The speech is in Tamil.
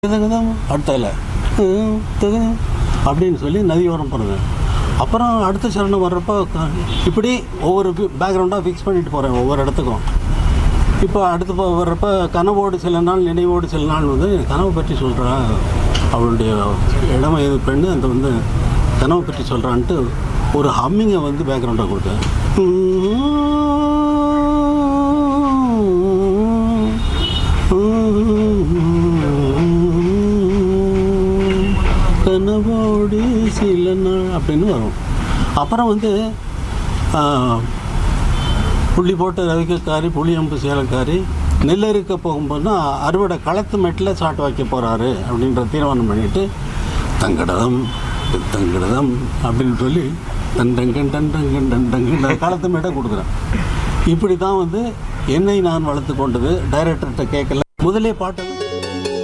தகுதம் அடுத்தால தகுதம் அப்படின்னு சொல்லி நதியோரம் போகிறது அப்புறம் அடுத்த சரணம் வர்றப்போ க- இப்படி ஒவ்வொரு பேக்ரவுண்டாக ஃபிக்ஸ் பண்ணிட்டு போகிறேன் ஒவ்வொரு இடத்துக்கும் இப்போ அடுத்து போ- வர்றப்ப கனவோடு சில நாள் நினைவோடு சில நாள் வந்து கனவை பற்றி சொல்கிறா அவளுடைய இளம இது பெண்ணு அந்த வந்து கனவை பற்றி சொல்கிறான்ட்டு ஒரு ஹம்மிங்கை வந்து பேக்ரவுண்டாக கொடுத்தேன் கனவோடு சில நாள் அப்படின்னு வரும் அப்புறம் வந்து ஆ, புள்ளி போட்ட ரவிக்கக்காரி புளியம்பு சேலக்காரி நெல்லறுக்க போகும்போது அறுவடை களத்து மெட்டில் சாட்டு வைக்க போகிறாரு அப்படின்ற தீர்மானம் பண்ணிட்டு தங்கடதம் தங்கடதம் அப்படின்னு சொல்லி தன் டங்கன் டன் டங்கன் டன் டங்கன் களத்து மேட்டை கொடுக்குறேன் இப்படி தான் வந்து என்னை நான் வளர்த்து கொண்டது டைரக்டர்கிட்ட கேட்கல முதலே பாட்டெல்லாம்